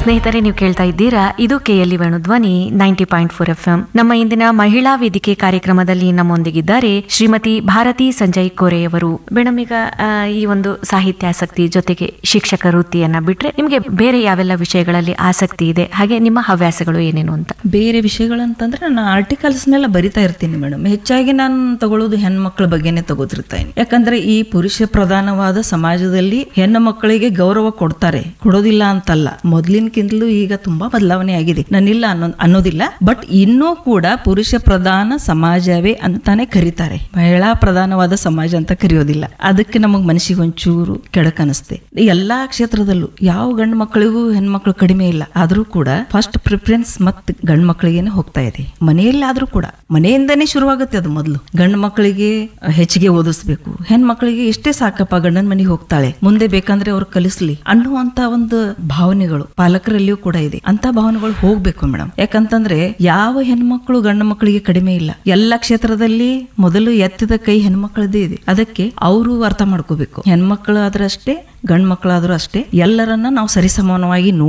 ಸ್ನೇಹಿತರೆ ನೀವು ಕೇಳ್ತಾ ಇದ್ದೀರಾ ಇದು KLE Venu Dhwani ninety point four F M ನಮ್ಮ ಇಂದಿನ ಮಹಿಳಾ ವೇದಿಕೆ ಕಾರ್ಯಕ್ರಮದಲ್ಲಿ ನಮ್ಮೊಂದಿಗಿದ್ದಾರೆ ಶ್ರೀಮತಿ ಭಾರತಿ ಸಂಜಯ್ ಕೋರೆಯವರು ಮೇಡಮ್ ಈಗ ಆ, ಈ ಒಂದು ಸಾಹಿತ್ಯಾಸಕ್ತಿ ಜೊತೆಗೆ ಶಿಕ್ಷಕ ವೃತ್ತಿಯನ್ನ ಬಿಟ್ರೆ ನಿಮ್ಗೆ ಬೇರೆ ಯಾವೆಲ್ಲ ವಿಷಯಗಳಲ್ಲಿ ಆಸಕ್ತಿ ಇದೆ ಹಾಗೆ ನಿಮ್ಮ ಹವ್ಯಾಸಗಳು ಏನೇನು ಅಂತ ಬೇರೆ ವಿಷಯಗಳಂತಂದ್ರೆ ನಾನು ಆರ್ಟಿಕಲ್ಸ್ನೆಲ್ಲ ಬರಿತಾ ಇರ್ತೀನಿ ಮೇಡಮ್ ಹೆಚ್ಚಾಗಿ ನಾನು ತಗೊಳ್ಳೋದು ಹೆಣ್ಮಕ್ಳ ಬಗ್ಗೆನೇ ತಗೋತಿರ್ತೇನೆ ಯಾಕಂದ್ರೆ ಈ ಪುರುಷ ಪ್ರಧಾನವಾದ ಸಮಾಜದಲ್ಲಿ ಹೆಣ್ಣು ಮಕ್ಕಳಿಗೆ ಗೌರವ ಕೊಡ್ತಾರೆ ಕೊಡೋದಿಲ್ಲ ಅಂತಲ್ಲ ಮೊದ್ಲಿನಕ್ಕಿಂತಲೂ ಈಗ ತುಂಬಾ ಬದಲಾವಣೆ ಆಗಿದೆ ನಾನಿಲ್ಲ ಅನ್ನೋ ಅನ್ನೋದಿಲ್ಲ ಬಟ್ ಇನ್ನೂ ಕೂಡ ಪುರುಷ ಪ್ರಧಾನ ಸಮಾಜವೇ ಅಂತಾನೆ ಕರೀತಾರೆ ಮಹಿಳಾ ಪ್ರಧಾನವಾದ ಸಮಾಜ ಅಂತ ಕರೆಯೋದಿಲ್ಲ ಅದಕ್ಕೆ ನಮಗ್ ಮನಸ್ಸಿಗೆ ಒಂಚೂರು ಕೆಡಕ್ ಅನಿಸ್ತೆ ಎಲ್ಲಾ ಕ್ಷೇತ್ರದಲ್ಲೂ ಯಾವ ಗಂಡು ಮಕ್ಕಳಿಗೂ ಹೆಣ್ಮಕ್ಳು ಕಡಿಮೆ ಇಲ್ಲ ಆದ್ರೂ ಕೂಡ ಫಸ್ಟ್ ಪ್ರಿಫರೆನ್ಸ್ ಮತ್ ಗಂಡು ಮಕ್ಕಳಿಗೇನೆ ಹೋಗ್ತಾ ಇದೆ ಮನೆಯಲ್ಲಾದ್ರೂ ಕೂಡ ಮನೆಯಿಂದನೇ ಶುರುವಾಗುತ್ತೆ ಅದು ಮೊದಲು ಗಂಡು ಮಕ್ಕಳಿಗೆ ಹೆಚ್ಚಿಗೆ ಓದಿಸ್ಬೇಕು ಹೆಣ್ಮಕ್ಳಿಗೆ ಇಷ್ಟೇ ಸಾಕಪ್ಪ ಗಂಡನ ಮನೆಗೆ ಹೋಗ್ತಾಳೆ ಮುಂದೆ ಬೇಕಂದ್ರೆ ಅವ್ರು ಕಲಿಸ್ಲಿ ಅನ್ನುವಂತ ಒಂದು ಭಾವನೆಗಳು ಪಾಲಕರಲ್ಲಿಯೂ ಕೂಡ ಇದೆ ಅಂತ ಭಾವನೆಗಳು ಹೋಗ್ಬೇಕು ಮೇಡಮ್ ಯಾಕಂತಂದ್ರೆ ಯಾವ ಹೆಣ್ಮಕ್ಳು ಗಂಡು ಮಕ್ಕಳಿಗೆ ಕಡಿಮೆ ಇಲ್ಲ ಎಲ್ಲ ಕ್ಷೇತ್ರದಲ್ಲಿ ಮೊದಲು ಎತ್ತಿದ ಕೈ ಹೆಣ್ಮಕ್ಳದ್ದೇ ಇದೆ ಅದಕ್ಕೆ ಅವರು ಅರ್ಥ ಮಾಡ್ಕೋಬೇಕು ಹೆಣ್ಮಕ್ಳು ಆದ್ರೂ ಅಷ್ಟೇ ಗಂಡ್ ಮಕ್ಕಳಾದ್ರೂ ಅಷ್ಟೇ ಎಲ್ಲರನ್ನ ನಾವು ಸರಿಸಮಾನವಾಗಿ